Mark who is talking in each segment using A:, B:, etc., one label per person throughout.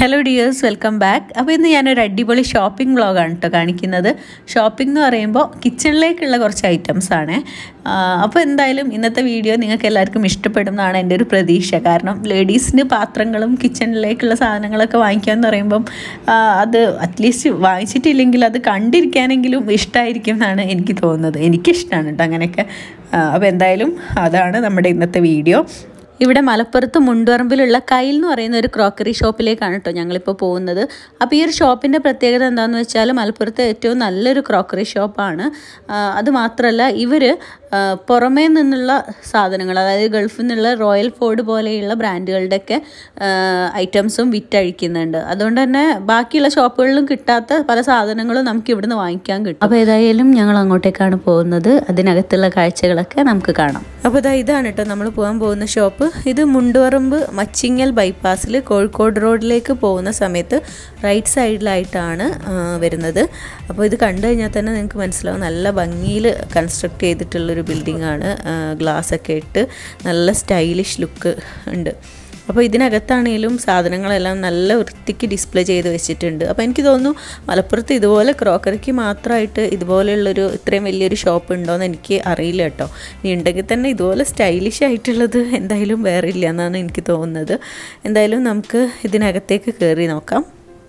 A: Hello dears welcome back അപ്പോൾ ഇന്ന് ഞാനൊരു അടിപൊളി ഷോപ്പിംഗ് വ്ളോഗാണ് കേട്ടോ കാണിക്കുന്നത് ഷോപ്പിംഗ് എന്ന് പറയുമ്പോൾ കിച്ചണിലേക്കുള്ള കുറച്ച് ഐറ്റംസ് ആണ് അപ്പോൾ എന്തായാലും ഇന്നത്തെ വീഡിയോ നിങ്ങൾക്ക് എല്ലാവർക്കും ഇഷ്ടപ്പെടുന്നതാണ് എൻ്റെ ഒരു പ്രതീക്ഷ കാരണം ലേഡീസിന് പാത്രങ്ങളും കിച്ചണിലേക്കുള്ള സാധനങ്ങളൊക്കെ വാങ്ങിക്കുക എന്ന് പറയുമ്പം ആ, അത് അറ്റ്ലീസ്റ്റ് വാങ്ങിച്ചിട്ടില്ലെങ്കിൽ അത് കണ്ടിരിക്കാനെങ്കിലും ഇഷ്ടമായിരിക്കും എന്നാണ് എനിക്ക് തോന്നുന്നത് എനിക്കിഷ്ടമാണ് കേട്ടോ അങ്ങനെയൊക്കെ അപ്പോൾ എന്തായാലും അതാണ് നമ്മുടെ ഇന്നത്തെ വീഡിയോ ഇവിടെ മലപ്പുറത്ത് മുണ്ടുപറമ്പിലുള്ള കയ്യിൽ എന്ന് പറയുന്ന ഒരു ക്രോക്കറി ഷോപ്പിലേക്കാണ് കേട്ടോ ഞങ്ങളിപ്പോൾ പോകുന്നത് അപ്പോൾ ഈ ഒരു ഷോപ്പിൻ്റെ പ്രത്യേകത എന്താണെന്ന് വെച്ചാൽ മലപ്പുറത്തെ ഏറ്റവും നല്ലൊരു ക്രോക്കറി ഷോപ്പാണ് ആ, അത് മാത്രമല്ല ഇവർ പുറമേ നിന്നുള്ള സാധനങ്ങൾ അതായത് ഗൾഫിൽ നിന്നുള്ള റോയൽ ഫോർഡ് പോലെയുള്ള ബ്രാൻഡുകളുടെയൊക്കെ ഐറ്റംസും വിറ്റഴിക്കുന്നുണ്ട് അതുകൊണ്ട് തന്നെ ബാക്കിയുള്ള ഷോപ്പുകളിലും കിട്ടാത്ത പല സാധനങ്ങളും നമുക്ക് ഇവിടുന്ന് വാങ്ങിക്കാൻ കിട്ടും അപ്പോൾ ഏതായാലും ഞങ്ങൾ അങ്ങോട്ടേക്കാണ് പോകുന്നത് അതിനകത്തുള്ള കാഴ്ചകളൊക്കെ നമുക്ക് കാണാം അപ്പോൾ ഇതാ ഇതാണ് കേട്ടോ നമ്മൾ പോകാൻ പോകുന്ന ഷോപ്പ് ഇത് മുണ്ടുപറമ്പ് മച്ചിങ്ങൽ ബൈപ്പാസിൽ കോഴിക്കോട് റോഡിലേക്ക് പോകുന്ന സമയത്ത് റൈറ്റ് സൈഡിലായിട്ടാണ് ആ, വരുന്നത് അപ്പോൾ ഇത് കണ്ടു കഴിഞ്ഞാൽ തന്നെ നിങ്ങൾക്ക് മനസ്സിലാവും നല്ല ഭംഗിയിൽ കൺസ്ട്രക്ട് ചെയ്തിട്ടുള്ളൊരു ബിൽഡിംഗ് ആണ് ഗ്ലാസ് ഒക്കെ ഇട്ട് നല്ല സ്റ്റൈലിഷ് ലുക്ക് ഉണ്ട് അപ്പോൾ ഇതിനകത്താണെങ്കിലും സാധനങ്ങളെല്ലാം നല്ല വൃത്തിക്ക് ഡിസ്പ്ലേ ചെയ്ത് വെച്ചിട്ടുണ്ട് അപ്പോൾ എനിക്ക് തോന്നുന്നു മലപ്പുറത്ത് ഇതുപോലെ ക്രോക്കറിക്ക് മാത്രമായിട്ട് ഇതുപോലെയുള്ളൊരു ഇത്രയും വലിയൊരു ഷോപ്പ് ഉണ്ടോയെന്ന് എനിക്ക് അറിയില്ല കേട്ടോ ഇനി ഉണ്ടെങ്കിൽ തന്നെ ഇതുപോലെ സ്റ്റൈലിഷ് ആയിട്ടുള്ളത് എന്തായാലും വേറെ ഇല്ല എന്നാണ് എനിക്ക് തോന്നുന്നത് എന്തായാലും നമുക്ക് ഇതിനകത്തേക്ക് കയറി നോക്കാം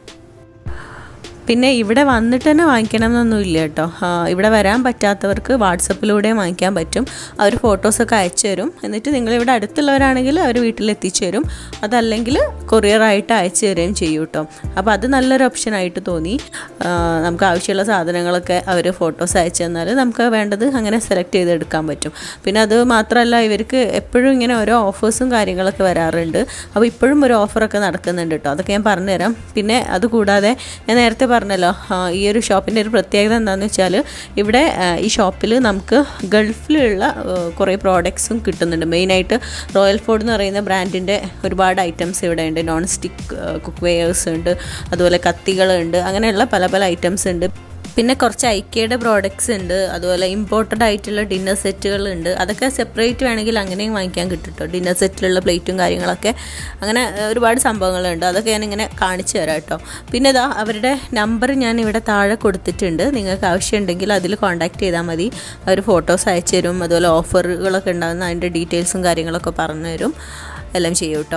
A: പിന്നെ ഇവിടെ വന്നിട്ട് തന്നെ വാങ്ങിക്കണം എന്നൊന്നുമില്ല കേട്ടോ ആ, ഇവിടെ വരാൻ പറ്റാത്തവർക്ക് വാട്സപ്പിലൂടെ വാങ്ങിക്കാൻ പറ്റും അവർ ഫോട്ടോസൊക്കെ അയച്ചു തരും എന്നിട്ട് നിങ്ങളിവിടെ അടുത്തുള്ളവരാണെങ്കിൽ അവർ വീട്ടിലെത്തിച്ചു തരും അതല്ലെങ്കിൽ കൊറിയറായിട്ട് അയച്ചു തരുകയും ചെയ്യും കേട്ടോ അപ്പോൾ അത് നല്ലൊരു ഓപ്ഷനായിട്ട് തോന്നി ആ, നമുക്ക് ആവശ്യമുള്ള സാധനങ്ങളൊക്കെ അവർ ഫോട്ടോസ് അയച്ചു തന്നാൽ നമുക്ക് വേണ്ടത് അങ്ങനെ സെലക്ട് ചെയ്തെടുക്കാൻ പറ്റും പിന്നെ അത് മാത്രമല്ല ഇവർക്ക് എപ്പോഴും ഇങ്ങനെ ഓരോ ഓഫേഴ്സും കാര്യങ്ങളൊക്കെ വരാറുണ്ട് അപ്പോൾ ഇപ്പോഴും ഒരു ഓഫറൊക്കെ നടക്കുന്നുണ്ട് കേട്ടോ അതൊക്കെ ഞാൻ പറഞ്ഞുതരാം പിന്നെ അതുകൂടാതെ ഞാൻ നേരത്തെ പറഞ്ഞല്ലോ ആ, ഈ ഒരു ഷോപ്പിൻ്റെ ഒരു പ്രത്യേകത എന്താണെന്ന് വെച്ചാൽ ഇവിടെ ആ, ഈ ഷോപ്പിൽ നമുക്ക് ഗൾഫിലുള്ള ആ, കുറേ പ്രോഡക്ട്സും കിട്ടുന്നുണ്ട് മെയിനായിട്ട് റോയൽ ഫോർഡ് എന്ന് പറയുന്ന ബ്രാൻഡിൻ്റെ ഒരുപാട് ഐറ്റംസ് ഇവിടെ ഉണ്ട് നോൺ സ്റ്റിക്ക് കുക്ക് വെയേഴ്സ് ഉണ്ട് അതുപോലെ കത്തികളുണ്ട് അങ്ങനെയുള്ള പല പല ഐറ്റംസ് ഉണ്ട് പിന്നെ കുറച്ച് ഐക്കയുടെ പ്രോഡക്ട്സ് ഉണ്ട് അതുപോലെ ഇമ്പോർട്ടഡ് ആയിട്ടുള്ള ഡിന്നർ സെറ്റുകൾ ഉണ്ട് അതൊക്കെ സെപ്പറേറ്റ് വേണമെങ്കിൽ അങ്ങനെയും വാങ്ങിക്കാൻ കിട്ടും കേട്ടോ ഡിന്നർ സെറ്റിലുള്ള പ്ലേറ്റും കാര്യങ്ങളൊക്കെ അങ്ങനെ ഏഹ്, ഒരുപാട് സംഭവങ്ങളുണ്ട് അതൊക്കെ ഞാനിങ്ങനെ കാണിച്ചു തരാം കേട്ടോ പിന്നെ ഇതാ അവരുടെ നമ്പർ ഞാൻ ഇവിടെ താഴെ കൊടുത്തിട്ടുണ്ട് നിങ്ങൾക്ക് ആവശ്യമുണ്ടെങ്കിൽ അതിൽ കോൺടാക്ട് ചെയ്താൽ മതി അവർ ഫോട്ടോസ് അയച്ചു തരും അതുപോലെ ഓഫറുകളൊക്കെ ഉണ്ടാകുന്ന അതിൻ്റെ ഡീറ്റെയിൽസും കാര്യങ്ങളൊക്കെ പറഞ്ഞു തരും എല്ലാം ചെയ്യും കേട്ടോ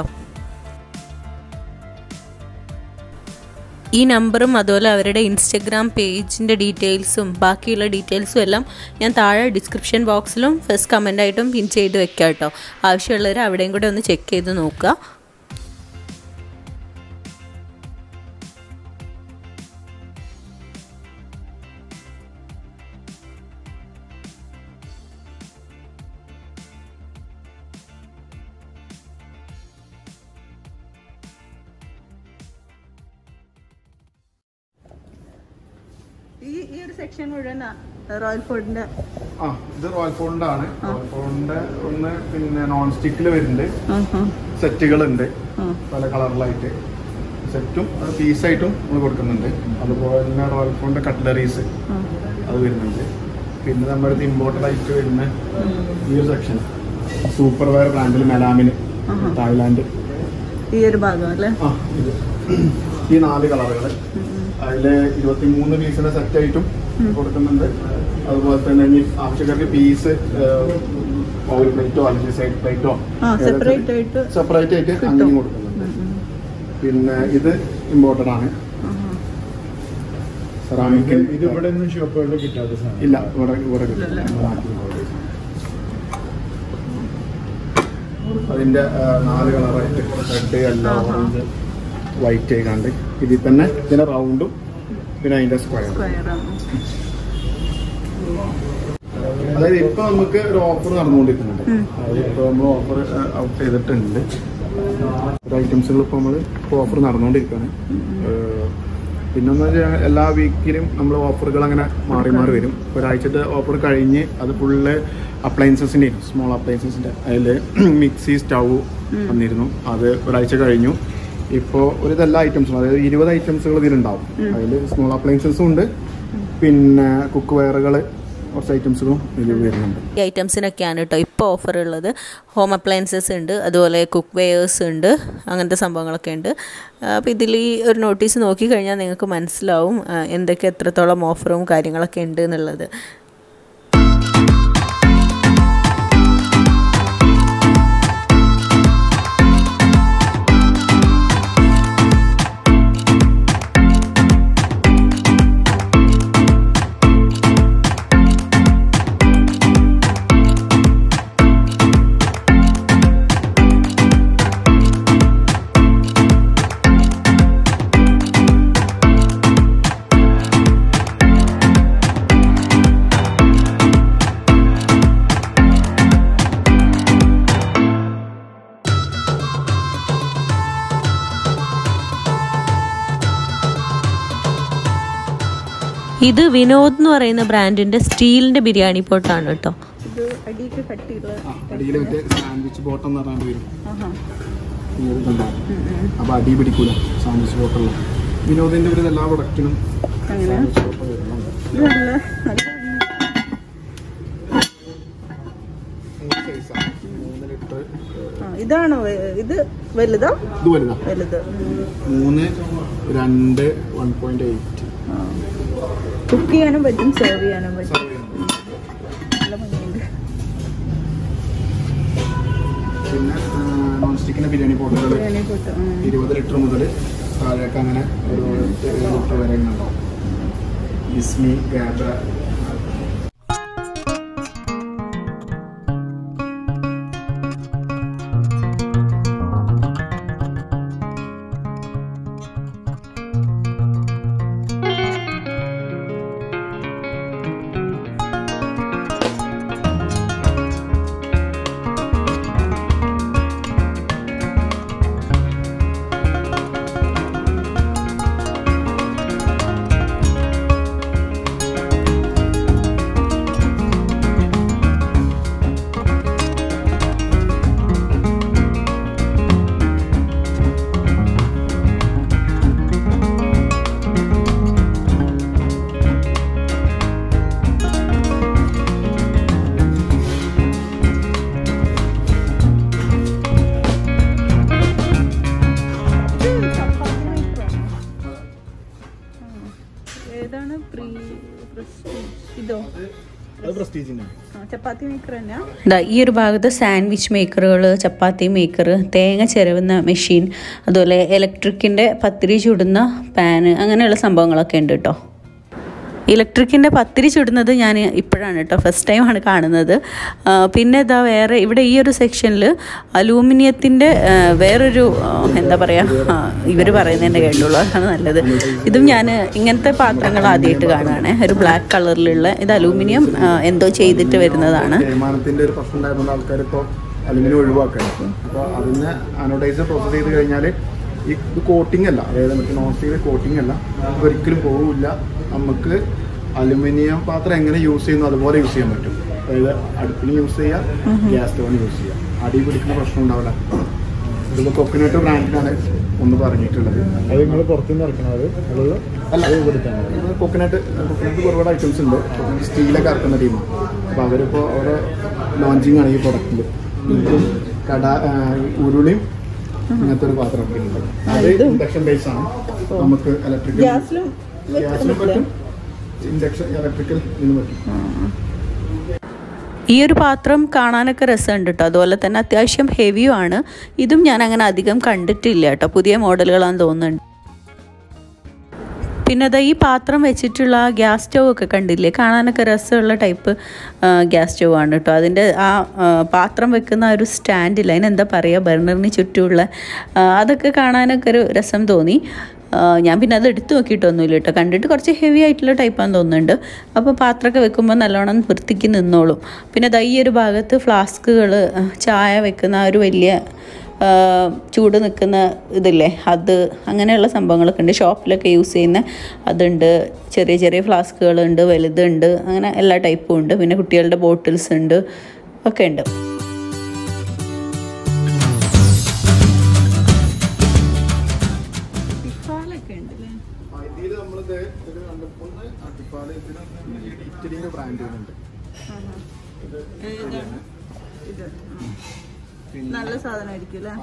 A: ഈ നമ്പറും അതുപോലെ അവരുടെ ഇൻസ്റ്റഗ്രാം പേജിൻ്റെ ഡീറ്റെയിൽസും ബാക്കിയുള്ള ഡീറ്റെയിൽസും എല്ലാം ഞാൻ താഴെ ഡിസ്ക്രിപ്ഷൻ ബോക്സിലും ഫസ്റ്റ് കമൻ്റായിട്ടും പിൻ ചെയ്ത് വെക്കാം കേട്ടോ ആവശ്യമുള്ളവർ അവിടെയും കൂടെ ഒന്ന് ചെക്ക് ചെയ്ത് നോക്കുക ഈ ഈ ഒരു സെക്ഷൻ മുഴുവൻ റോയൽ ഫുഡിൻ്റെ
B: ആ ഇത് റോയൽ ഫോണിന്റെ ആണ് റോയൽ ഫോണിന്റെ ഒന്ന് പിന്നെ നോൺ സ്റ്റിക്കിൽ വരുന്നുണ്ട് സെറ്റുകളുണ്ട് പല കളറിലായിട്ട് സെറ്റും അത് പീസായിട്ടും നമ്മൾ കൊടുക്കുന്നുണ്ട് അതുപോലെ തന്നെ റോയൽ ഫോണിന്റെ കട്ട്ലറീസ് അത് വരുന്നുണ്ട് പിന്നെ നമ്മുടെ അടുത്ത് ഇമ്പോർട്ടഡ് ആയിട്ട് വരുന്ന ഈ ഒരു സെക്ഷൻ സൂപ്പർ വെയർ ബ്രാൻഡിൽ മെലാമിന് തായ്ലാൻഡ്
A: ഈ ഒരു ഭാഗം അല്ലേ
B: ആ ഇത് ഈ നാല് കളറുകൾ അതില് ഇരുപത്തിമൂന്ന് പീസിന്റെ സെറ്റ് ആയിട്ടും കൊടുക്കുന്നുണ്ട് അതുപോലെ തന്നെ ഇനി ആവശ്യക്കാർക്ക് പീസ് ഓയിൽ പ്ലേറ്റോ അല്ലെങ്കിൽ സൈഡ് പ്ലേറ്റോ
A: ആ സെപ്പറേറ്റ് ആയിട്ട്
B: സെപ്പറേറ്റ് ആയിട്ട് അങ്ങനെയും കൊടുക്കുന്നുണ്ട് പിന്നെ ഇത് ഇമ്പോർട്ടഡ് ആണ് സെറാമിക്
C: ഇത് ഇവിടെ ഒന്നും ഷോപ്പുകളിൽ കിട്ടാത്ത സാധനം
B: ഇല്ല ഇവിടെ ഇവിടെ കിട്ടില്ല നമ്മുടെ നാട്ടിൽ ഇവിടെ. അതിന്റെ ആ, നാല് കളറായിട്ട് റെഡ് യെല്ലോ ഓറഞ്ച് വൈറ്റ് കണ്ട് ഇതിൽ തന്നെ ഇതിന്റെ റൗണ്ടും പിന്നെ അതിന്റെ സ്ക്വയർ അതായത് ഇപ്പൊ നമുക്ക് ഒരു ഓഫർ നടന്നുകൊണ്ടിരിക്കുന്നുണ്ട് അതായത് ഇപ്പൊ നമ്മൾ ഓഫർ ഔട്ട് ചെയ്തിട്ടുണ്ട് ഒരു ഐറ്റംസുകൾ ഇപ്പൊ നമ്മൾ ഇപ്പോൾ ഓഫർ നടന്നുകൊണ്ടിരിക്കുകയാണ് ഏഹ് പിന്നെന്ന് വെച്ചാൽ എല്ലാ വീക്കിലും നമ്മൾ ഓഫറുകൾ അങ്ങനെ മാറി മാറി വരും ഒരാഴ്ചത്തെ ഓഫർ കഴിഞ്ഞ് അത് ഫുള്ള് അപ്ലയൻസസിൻ്റെ സ്മോൾ അപ്ലയൻസസിൻ്റെ അതിൽ മിക്സി സ്റ്റൗ വന്നിരുന്നു അത് ഒരാഴ്ച കഴിഞ്ഞു ഇപ്പോൾ ഒരു ഇതെല്ലാ ഐറ്റംസും അതായത് ഇരുപത് ഐറ്റംസുകൾ ഇതിലുണ്ടാവും അതിൽ സ്മോൾ അപ്ലയൻസസും ഉണ്ട് പിന്നെ കുക്ക് വെയറുകൾ കുറച്ച് ഐറ്റംസുകളും ഇതിൽ വരുന്നുണ്ട്
A: ഈ ഐറ്റംസിനൊക്കെയാണ് കേട്ടോ ഇപ്പോൾ ഓഫർ ഉള്ളത് ഹോം അപ്ലയൻസസ് ഉണ്ട് അതുപോലെ കുക്ക് വെയേഴ്സ് ഉണ്ട് അങ്ങനത്തെ സംഭവങ്ങളൊക്കെ ഉണ്ട് അപ്പോൾ ഇതിൽ ഈ ഒരു നോട്ടീസ് നോക്കിക്കഴിഞ്ഞാൽ നിങ്ങൾക്ക് മനസ്സിലാവും ആ, എന്തൊക്കെ എത്രത്തോളം ഓഫറും കാര്യങ്ങളൊക്കെ ഉണ്ട് എന്നുള്ളത് ഇത് വിനോദ് എന്ന് പറയുന്ന ബ്രാൻഡിന്റെ സ്റ്റീലിന്റെ ബിരിയാണി പോട്ടാണ് കേട്ടോ
B: അടിയിൽ മറ്റേ സാൻഡ്വിച്ച് ബോട്ടം എന്ന് പറഞ്ഞാൽ വരും ഈ ഒരു ഇതുണ്ടാവും. അപ്പൊ അടി പിടിക്കൂല സാൻഡ്വിച്ച് ബോട്ടുള്ള വിനോദിന്റെ ഒരു എല്ലാ പ്രൊഡക്റ്റിനും സാൻഡ്വിച്ച് ബോട്ടം വരുന്നുണ്ട് മൂന്ന് size ആണ്. മൂന്ന് ലിറ്റർ
D: ഇതാണോ വ- ഇത് വലുതാ
B: ഇത് വലുതാ
D: വലുത്
B: മൂന്ന് രണ്ട് വൺ പോയിന്റ് എയ്റ്റ്
D: കുക്ക് ചെയ്യാനും പറ്റും സെർവ് ചെയ്യാനും പറ്റും നല്ല ഭംഗിയുണ്ട്
B: പിന്നെ നോൺ സ്റ്റിക്കിന്റെ ബിരിയാണി പോട്ടുകൾ
D: ബിരിയാണി പൊട്ട് ഉം.
B: ഇരുപത് ലിറ്റർ മുതൽ താഴേക്ക് അങ്ങനെ ഒരു ഏഴ് ലിറ്റർ വരെ ഉണ്ടാവും ഇസ്മി ഗാബ
D: ഇത് ചപ്പാത്തി maker ആണോ? ആ. ഏതാണ് പ്രീ പ്രസ്റ്റീജ് ഇതോ
B: അത് പ്രസ്റ്റീജിന്റെ
D: ആ, ചപ്പാത്തി മേക്കർ തന്നെയാ
A: ദാ ഈ ഒരു ഭാഗത്ത് സാൻഡ്വിച്ച് മേക്കറുകൾ ചപ്പാത്തി മേക്കർ തേങ്ങ ചിരവുന്ന മെഷീൻ അതുപോലെ ഇലക്ട്രിക്കിൻ്റെ പത്തിരി ചുടുന്ന പാന് അങ്ങനെയുള്ള സംഭവങ്ങളൊക്കെ ഉണ്ട് കേട്ടോ ഇലക്ട്രിക്കിൻ്റെ പത്തിരി ചുടുന്നത് ഞാൻ ഇപ്പോഴാണ് കേട്ടോ ഫസ്റ്റ് ടൈമാണ് കാണുന്നത് ആ, പിന്നെ ഇതാ വേറെ ഇവിടെ ഈ ഒരു സെക്ഷനിൽ അലൂമിനിയത്തിൻ്റെ വേറൊരു ആ, എന്താ പറയുക ഇവർ പറയുന്നതിൻ്റെ കേട്ടുള്ളൂ അതാണ് നല്ലത് ഇതും ഞാൻ ഇങ്ങനത്തെ പാത്രങ്ങൾ ആദ്യമായിട്ട് കാണുകയാണ് ഒരു ബ്ലാക്ക് കളറിലുള്ള ഇത് അലൂമിനിയം ആ, എന്തോ ചെയ്തിട്ട് വരുന്നതാണ്
B: തേയ്മാനത്തിന്റെ ഒരു പ്രശ്നം ഉണ്ടായതുകൊണ്ട് ആൾക്കാർ ഇപ്പോൾ അലുമിനിയം ഒഴിവാക്കണം അപ്പോൾ അതിന് അനോഡൈസർ പ്രോസസ് ചെയ്ത് കഴിഞ്ഞാൽ ഈ ഇത് കോട്ടിംഗ് അല്ല അതായത് മറ്റേ നോൺ സ്റ്റീൽ കോട്ടിംഗ് അല്ല ഇത് ഒരിക്കലും പോവില്ല നമുക്ക് അലുമിനിയം പാത്രം എങ്ങനെ യൂസ് ചെയ്യുന്നു അതുപോലെ യൂസ് ചെയ്യാൻ പറ്റും അതായത് അടുപ്പിന് യൂസ് ചെയ്യാം ഗ്യാസ് സ്റ്റോവിന് യൂസ് ചെയ്യാം അടി പിടിക്കുന്ന പ്രശ്നം ഉണ്ടാവില്ല ഇതിപ്പോൾ കൊക്കനട്ട് ബ്രാൻഡിനാണ് ഒന്ന് പറഞ്ഞിട്ടുള്ളത്
C: അത് നിങ്ങൾ പുറത്തുനിന്ന് ഇറക്കണത് അത്
B: അല്ല
C: അത് കൊടുത്താണ്
B: ഇത് കൊക്കനട്ട് കൊക്കനട്ട് ഒരുപാട് ഐറ്റംസ് ഉണ്ട് കൊക്കനട്ട് സ്റ്റീലൊക്കെ ഇറക്കുന്ന ടീമാണ് അപ്പോൾ അവരിപ്പോൾ അവരെ ലോഞ്ചിങ് ആണ് ഈ പ്രൊഡക്റ്റിൽ ഇതും കട ആ, ഉരുളിയും ഇങ്ങനത്തെ ഒരു പാത്രമൊക്കെ ഉണ്ട് അത് ഇൻഡക്ഷൻ ബേസ് ആണ് നമുക്ക് ഇലക്ട്രിക്കൽ
D: ഗ്യാസിലും
B: ഗ്യാസിനും പറ്റും ഇൻഡക്ഷൻ ഇലക്ട്രിക്കൽ ഇതിന് പറ്റും
A: ഈ ഒരു പാത്രം കാണാനൊക്കെ രസമുണ്ട് കേട്ടോ അതുപോലെ തന്നെ അത്യാവശ്യം ഹെവിയുമാണ് ഇതും ഞാൻ അങ്ങനെ അധികം കണ്ടിട്ടില്ല കേട്ടോ പുതിയ മോഡലുകളാണെന്ന് തോന്നുന്നുണ്ട് പിന്നെ അതാ ഈ പാത്രം വെച്ചിട്ടുള്ള ഗ്യാസ് സ്റ്റവ് ഒക്കെ കണ്ടില്ലേ കാണാനൊക്കെ രസമുള്ള ടൈപ്പ് ഗ്യാസ് സ്റ്റവ് ആണ് കേട്ടോ അതിൻ്റെ ആ ആ, പാത്രം വെക്കുന്ന ആ ഒരു സ്റ്റാൻഡില്ല അതിനെന്താ പറയുക ബർണറിന് ചുറ്റുമുള്ള ആ, അതൊക്കെ കാണാനൊക്കെ ഒരു രസം തോന്നി ആ, ഞാൻ പിന്നെ അത് എടുത്തു നോക്കിയിട്ടൊന്നുമില്ല കേട്ടോ കണ്ടിട്ട് കുറച്ച് ഹെവി ആയിട്ടുള്ള ടൈപ്പാന്ന് തോന്നുന്നുണ്ട് അപ്പോൾ പാത്രമൊക്കെ വെക്കുമ്പോൾ നല്ലോണം വൃത്തിക്ക് നിന്നോളും പിന്നെ ദാ ഈ ഒരു ഭാഗത്ത് ഫ്ലാസ്കുകൾ ചായ വെക്കുന്ന ആ ഒരു വലിയ ആ, ചൂട് നിൽക്കുന്ന ഇതില്ലേ അത് അങ്ങനെയുള്ള സംഭവങ്ങളൊക്കെ ഉണ്ട് ഷോപ്പിലൊക്കെ യൂസ് ചെയ്യുന്ന അതുണ്ട് ചെറിയ ചെറിയ ഫ്ലാസ്കുകളുണ്ട് വലുതുണ്ട് അങ്ങനെ എല്ലാ ടൈപ്പും ഉണ്ട് പിന്നെ കുട്ടികളുടെ ബോട്ടിൽസ് ഉണ്ട് ഒക്കെ ഉണ്ട്
D: ടിഫാലൊക്കെ ഉണ്ട് അല്ലേ
B: ഇതിൽ നമ്മളിത് ഒരു രണ്ട് മൂന്ന് അടിപ്പാട് ഇതിന് ഇറ്റലിൻ്റെ ബ്രാൻഡ് വരുന്നുണ്ട്
D: ഇത് നല്ല സാധനമായിരിക്കും അല്ലേ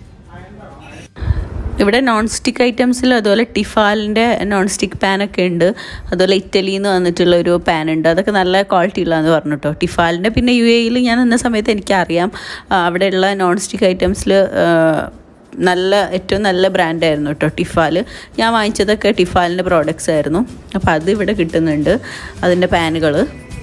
A: ഇവിടെ നോൺ സ്റ്റിക്ക് ഐറ്റംസിൽ അതുപോലെ ടിഫാലിൻ്റെ നോൺ സ്റ്റിക്ക് പാനൊക്കെ ഉണ്ട് അതുപോലെ ഇറ്റലിയിൽ നിന്ന് വന്നിട്ടുള്ള ഒരു പാൻ ഉണ്ട് അതൊക്കെ നല്ല ക്വാളിറ്റി ഉള്ളതെന്ന് പറഞ്ഞു കേട്ടോ ടിഫാലിൻ്റെ പിന്നെ യു എയിൽ ഞാൻ നിന്ന സമയത്ത് എനിക്കറിയാം ആ, അവിടെയുള്ള നോൺ സ്റ്റിക്ക് ഐറ്റംസിൽ നല്ല ഏറ്റവും നല്ല ബ്രാൻഡായിരുന്നു കേട്ടോ ടിഫാൽ ഞാൻ വാങ്ങിച്ചതൊക്കെ ടിഫാലിൻ്റെ പ്രോഡക്റ്റ്സ് ആയിരുന്നു അപ്പോൾ അത് ഇവിടെ കിട്ടുന്നുണ്ട് അതിൻ്റെ പാനുകൾ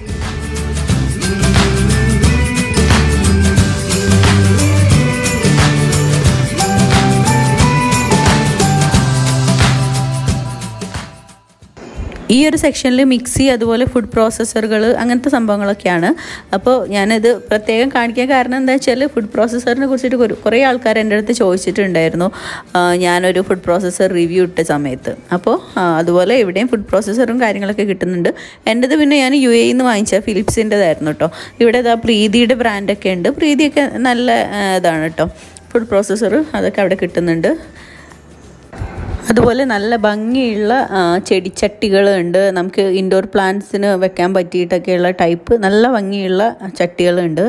A: ഈ ഒരു സെക്ഷനിൽ മിക്സി അതുപോലെ ഫുഡ് പ്രോസസ്സറുകൾ അങ്ങനത്തെ സംഭവങ്ങളൊക്കെയാണ് അപ്പോൾ ഞാനത് പ്രത്യേകം കാണിക്കാൻ കാരണം എന്താ വെച്ചാൽ ഫുഡ് പ്രോസസ്സറിനെ കുറിച്ചിട്ട് ഒരു- കുറേ ആൾക്കാർ എൻ്റെ അടുത്ത് ചോദിച്ചിട്ടുണ്ടായിരുന്നു ആ, ഞാനൊരു ഫുഡ് പ്രോസസ്സർ റിവ്യൂ ഇട്ട സമയത്ത് അപ്പോൾ ആ, അതുപോലെ ഇവിടെയും ഫുഡ് പ്രോസസ്സറും കാര്യങ്ങളൊക്കെ കിട്ടുന്നുണ്ട് എൻ്റെത് പിന്നെ ഞാൻ യു എയിൽ നിന്ന് വാങ്ങിച്ച ഫിലിപ്സിൻ്റെതായിരുന്നു കേട്ടോ ഇവിടെ ഇതാ പ്രീതിയുടെ ബ്രാൻഡൊക്കെ ഉണ്ട് പ്രീതിയൊക്കെ നല്ല ആ, ഇതാണ് കേട്ടോ ഫുഡ് പ്രോസസ്സർ അതൊക്കെ അവിടെ കിട്ടുന്നുണ്ട് അതുപോലെ നല്ല ഭംഗിയുള്ള ആ, ചെടിച്ചട്ടികളുണ്ട് നമുക്ക് ഇൻഡോർ പ്ലാന്റ്സിന് വെക്കാൻ പറ്റിയിട്ടൊക്കെയുള്ള ടൈപ്പ് നല്ല ഭംഗിയുള്ള ചട്ടികളുണ്ട്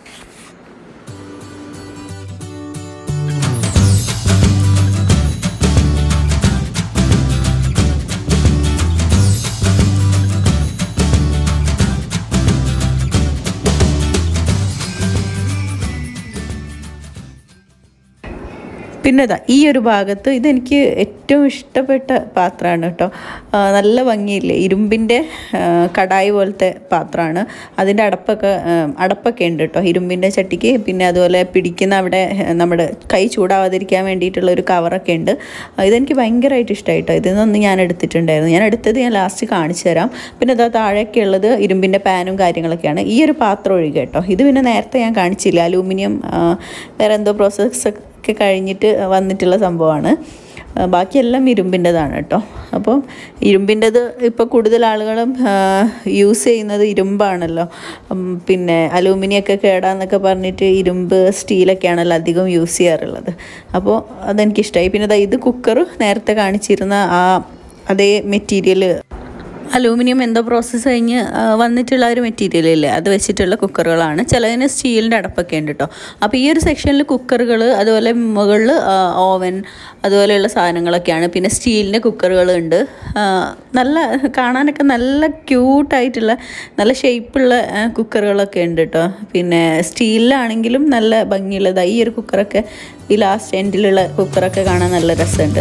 A: പിന്നെ ഇതാ ഈ ഒരു ഭാഗത്ത് ഇതെനിക്ക് ഏറ്റവും ഇഷ്ടപ്പെട്ട പാത്രമാണ് കേട്ടോ ആ, നല്ല ഭംഗിയില്ലേ ഇരുമ്പിൻ്റെ ആ, കടായി പോലത്തെ പാത്രമാണ് അതിൻ്റെ അടപ്പൊക്കെ ആ, അടപ്പൊക്കെ ഉണ്ട് കേട്ടോ ഇരുമ്പിൻ്റെ ചട്ടിക്ക് പിന്നെ അതുപോലെ പിടിക്കുന്ന അവിടെ ആ, നമ്മുടെ കൈ ചൂടാവാതിരിക്കാൻ വേണ്ടിയിട്ടുള്ള ഒരു കവറൊക്കെ ഉണ്ട് ആ, ഇതെനിക്ക് ഭയങ്കരമായിട്ട് ഇഷ്ടമായി കേട്ടോ ഇതിൽ നിന്നൊന്ന് ഞാൻ എടുത്തിട്ടുണ്ടായിരുന്നു ഞാൻ എടുത്തത് ഞാൻ ലാസ്റ്റ് കാണിച്ചു തരാം പിന്നെ അതാ താഴെയൊക്കെ ഉള്ളത് ഇരുമ്പിൻ്റെ പാനും കാര്യങ്ങളൊക്കെയാണ് ഈ ഒരു പാത്രം ഒഴികെ കേട്ടോ ഇത് പിന്നെ നേരത്തെ ഞാൻ കാണിച്ചില്ല അലൂമിനിയം ആ, വേറെ എന്തോ പ്രോസസ്സ് ഒക്കെ കഴിഞ്ഞിട്ട് വന്നിട്ടുള്ള സംഭവമാണ് ആ, ബാക്കിയെല്ലാം ഇരുമ്പിൻ്റെതാണ് കേട്ടോ അപ്പം ഇരുമ്പിൻ്റെത് ഇപ്പോൾ കൂടുതൽ ആളുകളും യൂസ് ചെയ്യുന്നത് ഇരുമ്പാണല്ലോ ഉം, പിന്നെ അലൂമിനിയൊക്കെ കേടാന്നൊക്കെ പറഞ്ഞിട്ട് ഇരുമ്പ് സ്റ്റീലൊക്കെയാണല്ലോ അധികം യൂസ് ചെയ്യാറുള്ളത് അപ്പോൾ അതെനിക്കിഷ്ടമായി പിന്നെ ദാ ഇത് കുക്കർ നേരത്തെ കാണിച്ചിരുന്ന ആ അതേ മെറ്റീരിയൽ അലൂമിനിയം എന്തോ പ്രോസസ്സ് കഴിഞ്ഞ് ആ, വന്നിട്ടുള്ള ഒരു മെറ്റീരിയൽ ഇല്ലേ അത് വെച്ചിട്ടുള്ള കുക്കറുകളാണ് ചിലതിന് സ്റ്റീലിൻ്റെ അടപ്പൊക്കെ ഉണ്ട് കേട്ടോ അപ്പോൾ ഈ ഒരു സെക്ഷനിൽ കുക്കറുകൾ അതുപോലെ മുകളിൽ ഓവൻ അതുപോലെയുള്ള സാധനങ്ങളൊക്കെയാണ് പിന്നെ സ്റ്റീലിൻ്റെ കുക്കറുകൾ ഉണ്ട് ആ, നല്ല കാണാനൊക്കെ നല്ല ക്യൂട്ടായിട്ടുള്ള നല്ല ഷേപ്പുള്ള കുക്കറുകളൊക്കെ ഉണ്ട് കേട്ടോ പിന്നെ സ്റ്റീലിലാണെങ്കിലും നല്ല ഭംഗിയുള്ളതാണ് ഈ ഒരു കുക്കറൊക്കെ ഈ ലാസ്റ്റ് എൻഡിലുള്ള കുക്കറൊക്കെ കാണാൻ നല്ല രസമുണ്ട്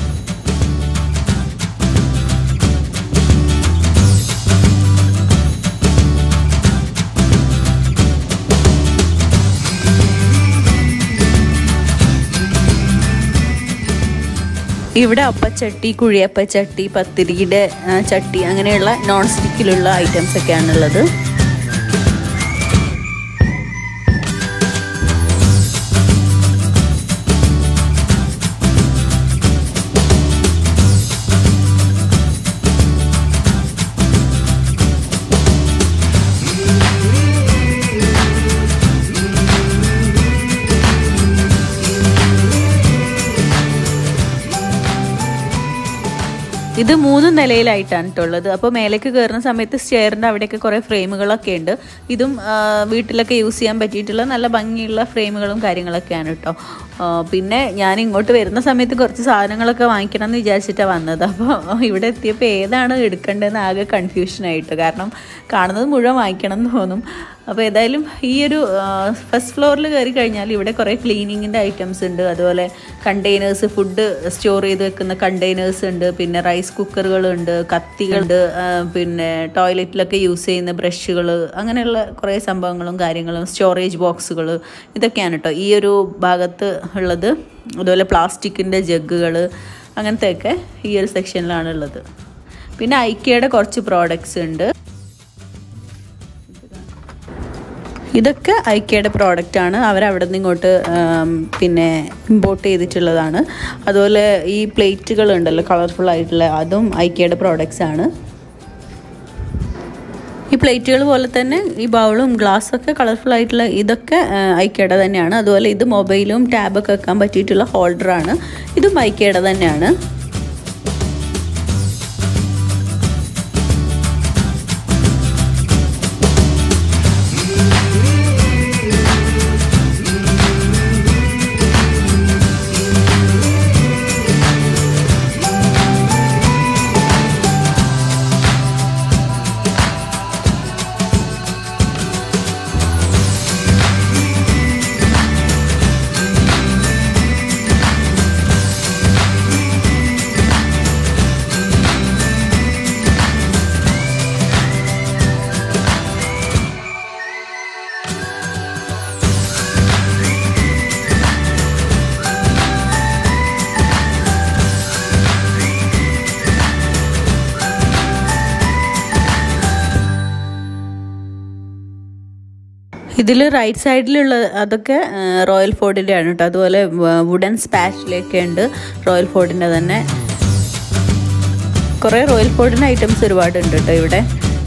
A: ഇവിടെ അപ്പച്ചട്ടി കുഴിയപ്പച്ചട്ടി പത്തിരിയുടെ ആ, ചട്ടി അങ്ങനെയുള്ള നോൺ സ്റ്റിക്കിലുള്ള ഐറ്റംസ് ഒക്കെയാണുള്ളത് ഇത് മൂന്ന് നിലയിലായിട്ടാണ് കേട്ടോ ഉള്ളത് അപ്പോൾ മേലേക്ക് കയറുന്ന സമയത്ത് സ്റ്റെയറിൻ്റെ അവിടെയൊക്കെ കുറേ ഫ്രെയിമുകളൊക്കെ ഉണ്ട് ഇതും ആ, വീട്ടിലൊക്കെ യൂസ് ചെയ്യാൻ പറ്റിയിട്ടുള്ള നല്ല ഭംഗിയുള്ള ഫ്രെയിമുകളും കാര്യങ്ങളൊക്കെയാണ് കേട്ടോ ആ, പിന്നെ ഞാൻ ഇങ്ങോട്ട് വരുന്ന സമയത്ത് കുറച്ച് സാധനങ്ങളൊക്കെ വാങ്ങിക്കണം എന്ന് വിചാരിച്ചിട്ടാണ് വന്നത് അപ്പോൾ ഇവിടെ എത്തിയപ്പോൾ ഏതാണ് എടുക്കേണ്ടതെന്ന് ആകെ കൺഫ്യൂഷനായിട്ട് കാരണം കാണുന്നത് മുഴുവൻ വാങ്ങിക്കണം എന്ന് തോന്നും അപ്പോൾ ഏതായാലും ഈ ഒരു ഫസ്റ്റ് ഫ്ലോറിൽ കയറി കഴിഞ്ഞാൽ ഇവിടെ കുറേ ക്ലീനിങ്ങിൻ്റെ ഐറ്റംസ് ഉണ്ട് അതുപോലെ കണ്ടെയ്നേഴ്സ് ഫുഡ് സ്റ്റോർ ചെയ്ത് വെക്കുന്ന കണ്ടെയ്നേഴ്സ് ഉണ്ട് പിന്നെ റൈസ് കുക്കറുകളുണ്ട് കത്തികളുണ്ട് ആ, പിന്നെ ടോയ്ലറ്റിലൊക്കെ യൂസ് ചെയ്യുന്ന ബ്രഷുകൾ അങ്ങനെയുള്ള കുറേ സംഭവങ്ങളും കാര്യങ്ങളും സ്റ്റോറേജ് ബോക്സുകൾ ഇതൊക്കെയാണ് കേട്ടോ ഈ ഒരു ഭാഗത്ത് ഉള്ളത് അതുപോലെ പ്ലാസ്റ്റിക്കിൻ്റെ ജഗ്ഗുകൾ അങ്ങനത്തെയൊക്കെ ഈ ഒരു സെക്ഷനിലാണ് ഉള്ളത് പിന്നെ ഐക്കയുടെ കുറച്ച് പ്രോഡക്റ്റ്സ് ഉണ്ട് ഇതൊക്കെ ഐക്കയുടെ പ്രോഡക്റ്റ് ആണ് അവരവിടെ നിന്ന് ഇങ്ങോട്ട് ആം, പിന്നെ ഇമ്പോർട്ട് ചെയ്തിട്ടുള്ളതാണ് അതുപോലെ ഈ പ്ലേറ്റുകൾ ഉണ്ടല്ലോ കളർഫുൾ ആയിട്ടുള്ള അതും ഐക്കയുടെ പ്രോഡക്റ്റ്സ് ആണ് ഈ പ്ലേറ്റുകൾ പോലെ തന്നെ ഈ ബൗളും ഗ്ലാസ്സൊക്കെ കളർഫുൾ ആയിട്ടുള്ള ഇതൊക്കെ ഐക്കയുടെ തന്നെയാണ് അതുപോലെ ഇത് മൊബൈലും ടാബൊക്കെ വെക്കാൻ പറ്റിയിട്ടുള്ള ഹോൾഡറാണ് ഇതും ഐക്കയുടെ തന്നെയാണ് ഇതിൽ റൈറ്റ് സൈഡിലുള്ള അതൊക്കെ ആ, റോയൽ ഫോർഡിൻ്റെ ആണ് കേട്ടോ അതുപോലെ വുഡൻ സ്പാച്ചിലൊക്കെ ഉണ്ട് റോയൽ ഫോർഡിൻ്റെ തന്നെ കുറേ റോയൽ ഫോർഡിൻ്റെ ഐറ്റംസ് ഒരുപാട് ഉണ്ട് കേട്ടോ ഇവിടെ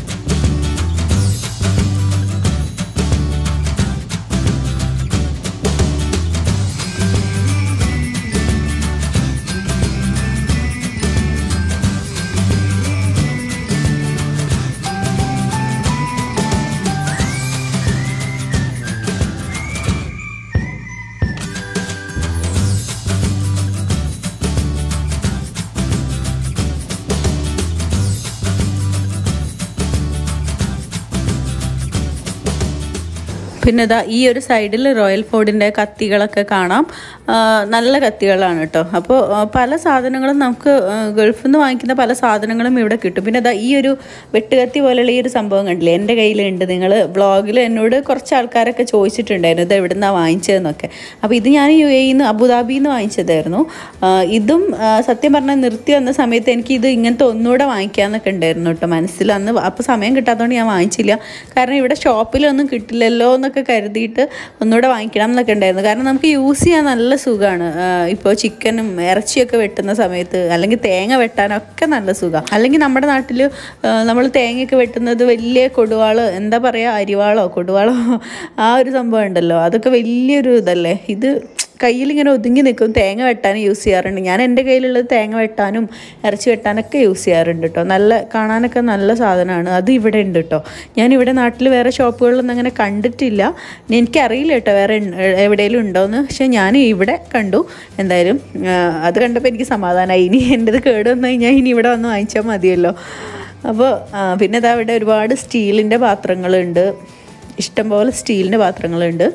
A: പിന്നെ ഇതാ ഈ ഒരു സൈഡിൽ റോയൽ ഫോർഡിൻ്റെ കത്തികളൊക്കെ കാണാം ആ, നല്ല കത്തികളാണ് കേട്ടോ അപ്പോൾ ആ, പല സാധനങ്ങളും നമുക്ക് ആ, ഗൾഫിൽ നിന്ന് വാങ്ങിക്കുന്ന പല സാധനങ്ങളും ഇവിടെ കിട്ടും പിന്നെ ഇതാ ഈ ഒരു വെട്ടുകത്തി പോലെയുള്ള ഈ ഒരു സംഭവം കണ്ടില്ലേ എൻ്റെ കയ്യിലുണ്ട് നിങ്ങൾ ബ്ലോഗിൽ എന്നോട് കുറച്ച് ആൾക്കാരൊക്കെ ചോദിച്ചിട്ടുണ്ടായിരുന്നു ഇത് എവിടെ നിന്നാണ് വാങ്ങിച്ചതെന്നൊക്കെ അപ്പോൾ ഇത് ഞാൻ യു എയിൽ നിന്ന് അബുദാബിയിൽ നിന്ന് വാങ്ങിച്ചതായിരുന്നു ആ, ഇതും ആ, സത്യം പറഞ്ഞാൽ നിർത്തി വന്ന സമയത്ത് എനിക്ക് ഇത് ഇങ്ങനത്തെ ഒന്നുകൂടെ വാങ്ങിക്കാമെന്നൊക്കെ ഉണ്ടായിരുന്നു കേട്ടോ മനസ്സിൽ അന്ന് അപ്പോൾ സമയം കിട്ടാത്തതുകൊണ്ട് ഞാൻ വാങ്ങിച്ചില്ല കാരണം ഇവിടെ ഷോപ്പിലൊന്നും കിട്ടില്ലല്ലോ എന്നൊക്കെ കരുതിയിട്ട് ഒന്നുകൂടെ വാങ്ങിക്കണം എന്നൊക്കെ ഉണ്ടായിരുന്നു കാരണം നമുക്ക് യൂസ് ചെയ്യാൻ നല്ല സുഖമാണ് ഇപ്പോൾ ചിക്കനും ഇറച്ചിയൊക്കെ വെട്ടുന്ന സമയത്ത് അല്ലെങ്കിൽ തേങ്ങ വെട്ടാനൊക്കെ നല്ല സുഖമാണ് അല്ലെങ്കിൽ നമ്മുടെ നാട്ടിൽ നമ്മൾ തേങ്ങയൊക്കെ വെട്ടുന്നത് വലിയ കൊടുവാള് എന്താ പറയുക അരിവാളോ കൊടുവാളോ ആ ഒരു സംഭവം ഉണ്ടല്ലോ അതൊക്കെ വലിയൊരു ഇതല്ലേ ഇത് കയ്യിൽ ഇങ്ങനെ ഒതുങ്ങി നിൽക്കും തേങ്ങ വെട്ടാനും യൂസ് ചെയ്യാറുണ്ട് ഞാൻ എൻ്റെ കയ്യിലുള്ളത് തേങ്ങ വെട്ടാനും ഇറച്ചി വെട്ടാനൊക്കെ യൂസ് ചെയ്യാറുണ്ട് കേട്ടോ നല്ല കാണാനൊക്കെ നല്ല സാധനമാണ് അത് ഇവിടെ ഉണ്ട് കേട്ടോ ഞാൻ ഇവിടെ നാട്ടിൽ വേറെ ഷോപ്പുകളിലൊന്നും അങ്ങനെ കണ്ടിട്ടില്ല എനിക്കറിയില്ല കേട്ടോ വേറെ ഉൺ- എവിടെയെങ്കിലും ഉണ്ടോയെന്ന് പക്ഷേ ഞാൻ ഇവിടെ കണ്ടു എന്തായാലും ആ, അത് കണ്ടപ്പോൾ എനിക്ക് സമാധാനമായി ഇനി എൻ്റെത് കേട് വന്നു കഴിഞ്ഞാൽ ഇനി ഇവിടെ വന്ന് വാങ്ങിച്ചാൽ മതിയല്ലോ അപ്പോൾ ആ, പിന്നെ ഇതാ ഇവിടെ ഒരുപാട് സ്റ്റീലിൻ്റെ പാത്രങ്ങളുണ്ട് ഇഷ്ടംപോലെ സ്റ്റീലിൻ്റെ പാത്രങ്ങളുണ്ട്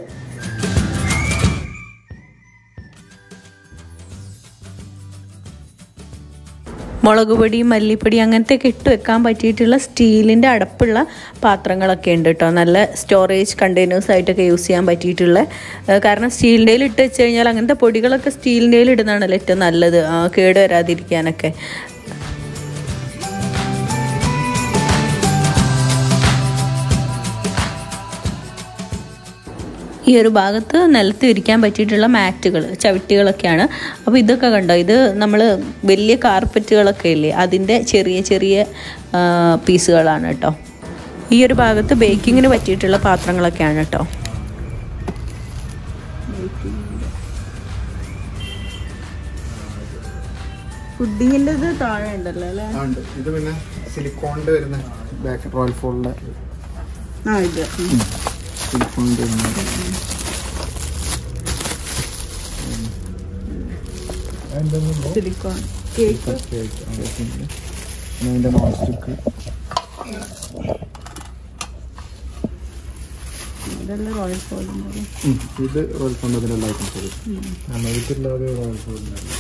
A: മുളക് പൊടി മല്ലിപ്പൊടി അങ്ങനത്തെ ഒക്കെ ഇട്ട് വെക്കാൻ പറ്റിയിട്ടുള്ള സ്റ്റീലിൻ്റെ അടപ്പുള്ള പാത്രങ്ങളൊക്കെ ഉണ്ട് കേട്ടോ നല്ല സ്റ്റോറേജ് കണ്ടെയ്നേഴ്സ് ആയിട്ടൊക്കെ യൂസ് ചെയ്യാൻ പറ്റിയിട്ടുള്ള ഏഹ് കാരണം സ്റ്റീലിൻ്റെ ഇട്ട് വെച്ച് കഴിഞ്ഞാൽ അങ്ങനത്തെ പൊടികളൊക്കെ സ്റ്റീലിൻ്റെ ഇടുന്നതാണല്ലോ ഏറ്റവും നല്ലത് ആ, കേട് വരാതിരിക്കാനൊക്കെ ഈ ഒരു ഭാഗത്ത് നിലത്ത് വിരിക്കാൻ പറ്റിയിട്ടുള്ള മാറ്റുകൾ ചവിട്ടികളൊക്കെയാണ് അപ്പോൾ ഇതൊക്കെ കണ്ടോ ഇത് നമ്മൾ വലിയ കാർപ്പറ്റുകളൊക്കെ ഇല്ലേ അതിൻ്റെ ചെറിയ ചെറിയ ആ, പീസുകളാണ് കേട്ടോ ഈ ഒരു ഭാഗത്ത് ബേക്കിങ്ങിന് പറ്റിയിട്ടുള്ള പാത്രങ്ങളൊക്കെയാണ് കേട്ടോ
D: പുഡിങ്ങിൻ്റെ ഇത് താഴെ ഉണ്ടല്ലോ അല്ലേ
B: ആ, ഉണ്ട് ഇത് പിന്നെ സിലിക്കോണിന്റെ വരുന്ന ബാക്ക് റോയൽ ഫോളിന്റെ
D: ആ ഇത് ഉം.
B: സിലിക്കോണിന്റെ വരുന്ന
D: സിലിക്കോൺ കേക്ക്
B: അതിന്റെ നോൺ സ്റ്റിക്ക്
D: ഇതെല്ലാം റോയൽ ഫോളിൻ്റെ
B: ഇത് റോയൽ ഫോളിന്റെ അതിലുള്ള ഐറ്റംസ്
C: അമേരിക്കയില്ലാതെ റോയൽ ഫോർഡിനല്ല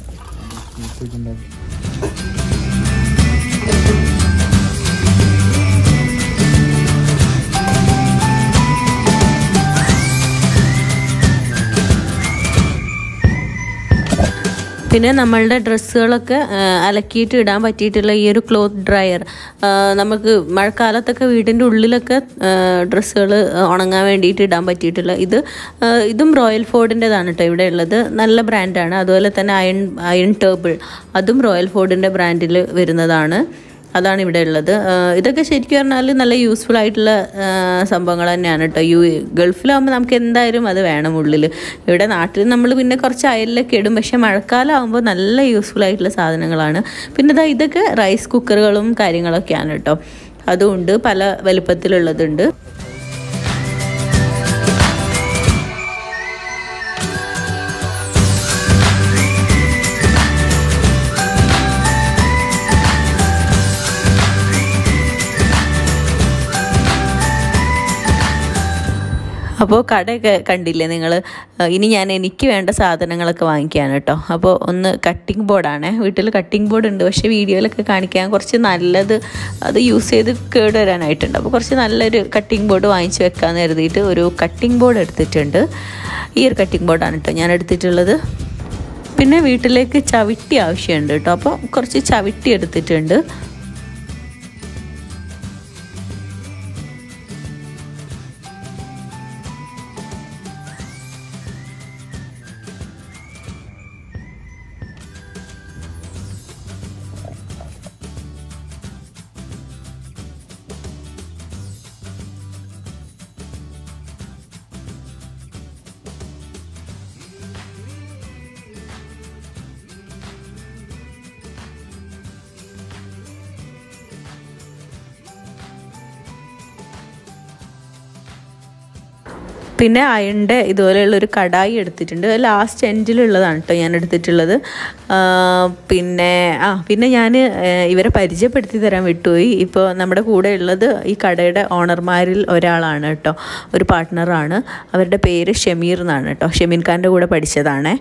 A: പിന്നെ നമ്മളുടെ ഡ്രസ്സുകളൊക്കെ ആ, അലക്കിയിട്ട് ഇടാൻ പറ്റിയിട്ടുള്ള ഈ ഒരു ക്ലോത്ത് ഡ്രയർ നമുക്ക് മഴക്കാലത്തൊക്കെ വീടിൻ്റെ ഉള്ളിലൊക്കെ ഡ്രസ്സുകൾ ഉണങ്ങാൻ വേണ്ടിയിട്ട് ഇടാൻ പറ്റിയിട്ടുള്ള ഇത് ആ, ഇതും റോയൽ ഫോർഡിൻ്റെതാണ് കേട്ടോ ഇവിടെ ഉള്ളത് നല്ല ബ്രാൻഡാണ് അതുപോലെ തന്നെ അയൺ അയൺ ടേബിൾ അതും റോയൽ ഫോർഡിൻ്റെ ബ്രാൻഡിൽ വരുന്നതാണ് അതാണ് ഇവിടെ ഉള്ളത് ആ, ഇതൊക്കെ ശരിക്കും പറഞ്ഞാൽ നല്ല യൂസ്ഫുൾ ആയിട്ടുള്ള ആ, സംഭവങ്ങൾ തന്നെയാണ് കേട്ടോ യു ഗൾഫിലാകുമ്പോൾ നമുക്ക് എന്തായാലും അത് വേണം ഉള്ളിൽ ഇവിടെ നാട്ടിൽ നമ്മൾ പിന്നെ കുറച്ച് അയലിലൊക്കെ ഇടും പക്ഷെ മഴക്കാലം ആകുമ്പോൾ നല്ല യൂസ്ഫുൾ ആയിട്ടുള്ള സാധനങ്ങളാണ് പിന്നെ ഇതാ ഇതൊക്കെ റൈസ് കുക്കറുകളും കാര്യങ്ങളൊക്കെയാണ് കേട്ടോ അതുകൊണ്ട് പല വലുപ്പത്തിലുള്ളതുണ്ട് അപ്പോൾ കടയൊക്കെ കണ്ടില്ലേ നിങ്ങൾ ഇനി ഞാൻ എനിക്ക് വേണ്ട സാധനങ്ങളൊക്കെ വാങ്ങിക്കുകയാണ് കേട്ടോ അപ്പോൾ ഒന്ന് കട്ടിംഗ് ബോർഡാണ് വീട്ടിൽ കട്ടിംഗ് ബോർഡ് ഉണ്ട് പക്ഷേ വീഡിയോയിലൊക്കെ കാണിക്കാൻ കുറച്ച് നല്ലത് അത് യൂസ് ചെയ്ത് കേട് വരാനായിട്ടുണ്ട് അപ്പോൾ കുറച്ച് നല്ലൊരു കട്ടിംഗ് ബോർഡ് വാങ്ങിച്ച് വെക്കാമെന്ന് കരുതിയിട്ട് ഒരു കട്ടിംഗ് ബോർഡ് എടുത്തിട്ടുണ്ട് ഈ ഒരു കട്ടിംഗ് ബോർഡാണ് കേട്ടോ ഞാൻ എടുത്തിട്ടുള്ളത് പിന്നെ വീട്ടിലേക്ക് ചവിട്ടി ആവശ്യമുണ്ട് കേട്ടോ അപ്പോൾ കുറച്ച് ചവിട്ടി എടുത്തിട്ടുണ്ട് പിന്നെ അയണിൻ്റെ ഇതുപോലെയുള്ള ഒരു കടായി എടുത്തിട്ടുണ്ട് ലാസ്റ്റ് എൻഡിലുള്ളതാണ് കേട്ടോ ഞാൻ എടുത്തിട്ടുള്ളത് ആ, പിന്നെ ആ പിന്നെ ഞാൻ ഇവരെ പരിചയപ്പെടുത്തി തരാൻ വിട്ടുപോയി ഇപ്പോൾ നമ്മുടെ കൂടെ ഉള്ളത് ഈ കടയുടെ ഓണർമാരിൽ ഒരാളാണ് കേട്ടോ ഒരു പാർട്ട്ണറാണ് അവരുടെ പേര് ഷമീർ എന്നാണ് കേട്ടോ ഷമീൻ ഖാൻ്റെ കൂടെ പഠിച്ചതാണേ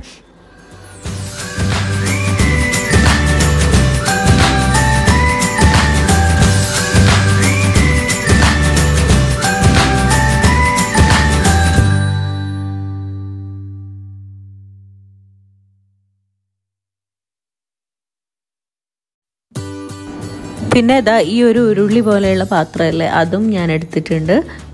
A: പിന്നെ ഇതാ ഈ ഒരു ഉരുളി പോലെയുള്ള പാത്രമല്ലേ അതും ഞാൻ എടുത്തിട്ടുണ്ട്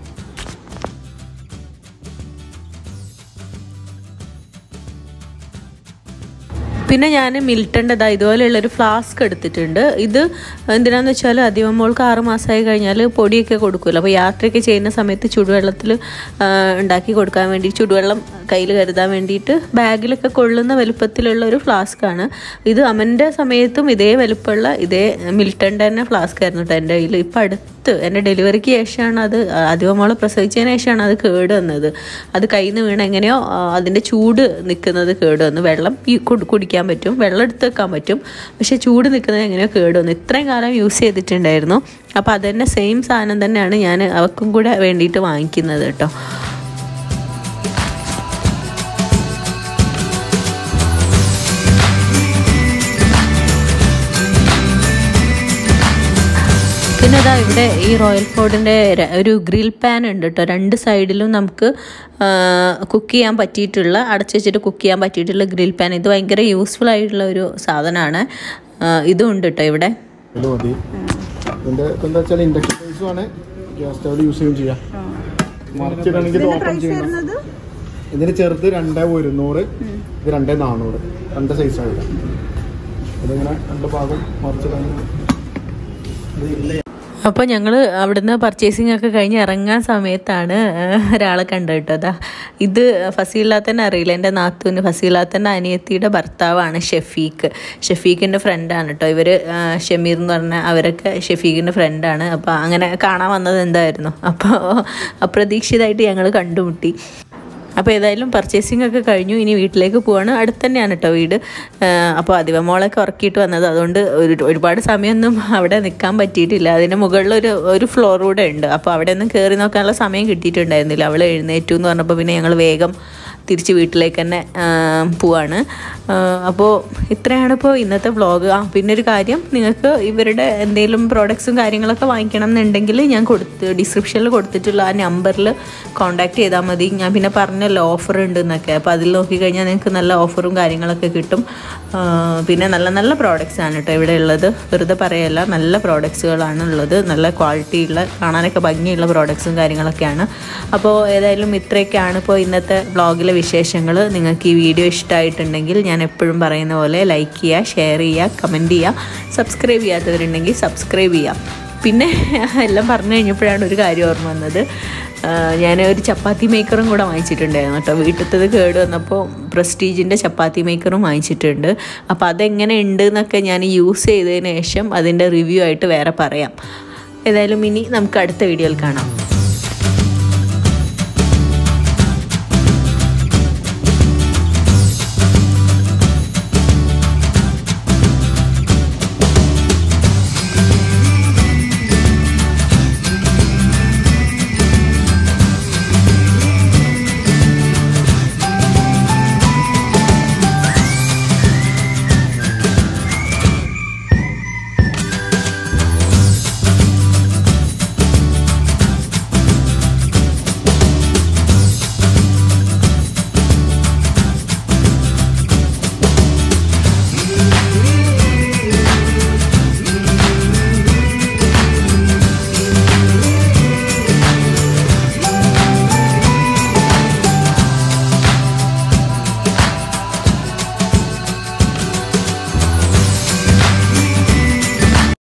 A: പിന്നെ ഞാൻ മിൽട്ടൻ്റെതാ ഇതുപോലെയുള്ളൊരു ഫ്ലാസ്ക് എടുത്തിട്ടുണ്ട് ഇത് എന്തിനാന്ന് വെച്ചാൽ അധികം മോൾക്ക് ആറ് മാസമായി കഴിഞ്ഞാൽ പൊടിയൊക്കെ കൊടുക്കുമല്ലോ അപ്പോൾ യാത്രയൊക്കെ ചെയ്യുന്ന സമയത്ത് ചുടുവെള്ളത്തിൽ ഉണ്ടാക്കി കൊടുക്കാൻ വേണ്ടി ചുടുവെള്ളം കയ്യിൽ കരുതാൻ വേണ്ടിയിട്ട് ബാഗിലൊക്കെ കൊള്ളുന്ന വലുപ്പത്തിലുള്ള ഒരു ഫ്ലാസ്ക്കാണ് ഇത് അമ്മൻ്റെ സമയത്തും ഇതേ വലുപ്പമുള്ള ഇതേ മിൽട്ടൻ്റെ തന്നെ ഫ്ലാസ്ക് ആയിരുന്നു കേട്ടോ എൻ്റെ കയ്യിൽ ഇപ്പം അടുത്ത് എൻ്റെ ഡെലിവറിക്ക് ശേഷമാണ് അത് അധികം മോളെ പ്രസവിച്ചതിന് ശേഷമാണ് അത് കേട് വന്നത് അത് കയ്യിൽ നിന്ന് വീണ് എങ്ങനെയോ ആ, അതിൻ്റെ ചൂട് നിൽക്കുന്നത് കേട് വന്നു വെള്ളം ഈ കുടി- കുടിക്കാൻ പറ്റും വെള്ളം എടുത്ത് വെക്കാൻ പറ്റും പക്ഷേ ചൂട് നിൽക്കുന്നത് എങ്ങനെയോ കേട് വന്നു ഇത്രയും കാലം യൂസ് ചെയ്തിട്ടുണ്ടായിരുന്നു അപ്പോൾ അത് തന്നെ സെയിം സാധനം തന്നെയാണ് ഞാൻ അവക്കും കൂടെ വേണ്ടിയിട്ട് വാങ്ങിക്കുന്നത് കേട്ടോ പിന്നെ ഇതാ ഇവിടെ ഈ റോയൽ ഫോർഡിൻ്റെ ഒരു ഗ്രിൽ പാൻ ഉണ്ട് കേട്ടോ രണ്ട് സൈഡിലും നമുക്ക് കുക്ക് ചെയ്യാൻ പറ്റിയിട്ടുള്ള അടച്ചു വെച്ചിട്ട് കുക്ക് ചെയ്യാൻ പറ്റിയിട്ടുള്ള ഗ്രിൽ പാൻ ഇത് ഭയങ്കര യൂസ്ഫുൾ ആയിട്ടുള്ള ഒരു സാധനമാണ് ആ, ഇതും ഉണ്ട് കേട്ടോ ഇവിടെ
B: ഇത് മതി ഇതിന്റെ എന്താ വെച്ചാൽ ഇൻഡക്ഷൻ ബേസും ആണ് ഗ്യാസ് സ്റ്റവ് യൂസ് ചെയ്യുകയും ചെയ്യാം മറിച്ചിടണമെങ്കിൽ ഇത് ഓപ്പൺ ചെയ്യണം
D: വരുന്നത്
B: ഇതിന് ചെറുത് രണ്ടേ ഒരുന്നൂറ് ഇത് രണ്ടേ നാനൂറ് രണ്ട് സൈസാണ് ഇതിങ്ങനെ രണ്ട് ഭാഗം മറിച്ചിടണമെങ്കിൽ ഇത് ഇല്ല
A: അപ്പോൾ ഞങ്ങൾ അവിടുന്ന് പർച്ചേസിംഗ് ഒക്കെ കഴിഞ്ഞ് ഇറങ്ങാൻ സമയത്താണ് ഒരാളെ കണ്ടത് കേട്ടോ അതാ ഇത് ഫസീലാത്തന്നെ അറിയില്ല എൻ്റെ നാത്തൂന് ഫസീലാത്തൻ്റെ അനിയത്തിയുടെ ഭർത്താവാണ് ഷെഫീഖ് ഷെഫീഖിൻ്റെ ഫ്രണ്ടാണ് കേട്ടോ ഇവർ ഷമീർ എന്ന് പറഞ്ഞ അവരൊക്കെ ഷെഫീഖിൻ്റെ ഫ്രണ്ടാണ് അപ്പോൾ അങ്ങനെ കാണാൻ വന്നത് എന്തായിരുന്നു അപ്പോൾ അപ്രതീക്ഷിതമായിട്ട് ഞങ്ങൾ കണ്ടുമുട്ടി അപ്പോൾ ഏതായാലും പർച്ചേസിംഗ് ഒക്കെ കഴിഞ്ഞു ഇനി വീട്ടിലേക്ക് പോവാണ് അടുത്ത് തന്നെയാണ് കേട്ടോ വീട് അപ്പോൾ അതിവമോളൊക്കെ ഉറക്കിയിട്ട് വന്നത് അതുകൊണ്ട് ഒരു ഒരുപാട് സമയമൊന്നും അവിടെ നിൽക്കാൻ പറ്റിയിട്ടില്ല അതിൻ്റെ മുകളിൽ ഒരു ഒരു ഫ്ലോർ കൂടെ ഉണ്ട് അപ്പോൾ അവിടെ ഒന്നും കയറി നോക്കാനുള്ള സമയം കിട്ടിയിട്ടുണ്ടായിരുന്നില്ല അവൾ എഴുന്നേറ്റു എന്ന് പറഞ്ഞപ്പോൾ പിന്നെ ഞങ്ങൾ വേഗം തിരിച്ച് വീട്ടിലേക്ക് തന്നെ ആ, പോവാണ് അപ്പോൾ ഇത്രയാണ് ഇപ്പോൾ ഇന്നത്തെ വ്ളോഗ് ആ പിന്നെ ഒരു കാര്യം നിങ്ങൾക്ക് ഇവരുടെ എന്തെങ്കിലും പ്രോഡക്ട്സും കാര്യങ്ങളൊക്കെ വാങ്ങിക്കണം എന്നുണ്ടെങ്കിൽ ഞാൻ കൊടുത്ത് ഡിസ്ക്രിപ്ഷനിൽ കൊടുത്തിട്ടുള്ള ആ നമ്പറിൽ കോൺടാക്ട് ചെയ്താൽ മതി ഞാൻ പിന്നെ പറഞ്ഞല്ലോ ഓഫർ ഉണ്ട് എന്നൊക്കെ അപ്പോൾ അതിൽ നോക്കിക്കഴിഞ്ഞാൽ നിങ്ങൾക്ക് നല്ല ഓഫറും കാര്യങ്ങളൊക്കെ കിട്ടും ആ, പിന്നെ നല്ല നല്ല പ്രോഡക്റ്റ്സ് ആണ് കേട്ടോ ഇവിടെ ഉള്ളത് വെറുതെ പറയല്ല നല്ല പ്രോഡക്ട്സുകളാണ് ഉള്ളത് നല്ല ക്വാളിറ്റിയുള്ള കാണാനൊക്കെ ഭംഗിയുള്ള പ്രോഡക്ട്സും കാര്യങ്ങളൊക്കെയാണ് അപ്പോൾ ഏതായാലും ഇത്രയൊക്കെയാണ് ഇപ്പോൾ ഇന്നത്തെ വ്ളോഗിലെ വിശേഷങ്ങൾ നിങ്ങൾക്ക് ഈ വീഡിയോ ഇഷ്ടമായിട്ടുണ്ടെങ്കിൽ ഞാൻ എപ്പോഴും പറയുന്ന പോലെ ലൈക്ക് ചെയ്യുക ഷെയർ ചെയ്യുക കമൻറ്റ് ചെയ്യുക സബ്സ്ക്രൈബ് ചെയ്യാത്തവരുണ്ടെങ്കിൽ സബ്സ്ക്രൈബ് ചെയ്യാം പിന്നെ എല്ലാം പറഞ്ഞു കഴിഞ്ഞപ്പോഴാണ് ഒരു കാര്യം ഓർമ്മ വന്നത് ഞാൻ ഒരു ചപ്പാത്തി മേക്കറും കൂടെ വാങ്ങിച്ചിട്ടുണ്ടായിരുന്നു കേട്ടോ വീട്ടിലത്തത് കേട് വന്നപ്പോൾ പ്രസ്റ്റീജിൻ്റെ ചപ്പാത്തി മേക്കറും വാങ്ങിച്ചിട്ടുണ്ട് അപ്പോൾ അതെങ്ങനെ ഉണ്ട് എന്നൊക്കെ ഞാൻ യൂസ് ചെയ്തതിന് ശേഷം അതിൻ്റെ റിവ്യൂ ആയിട്ട് വേറെ പറയാം ഏതായാലും ഇനി നമുക്ക് അടുത്ത വീഡിയോയിൽ കാണാം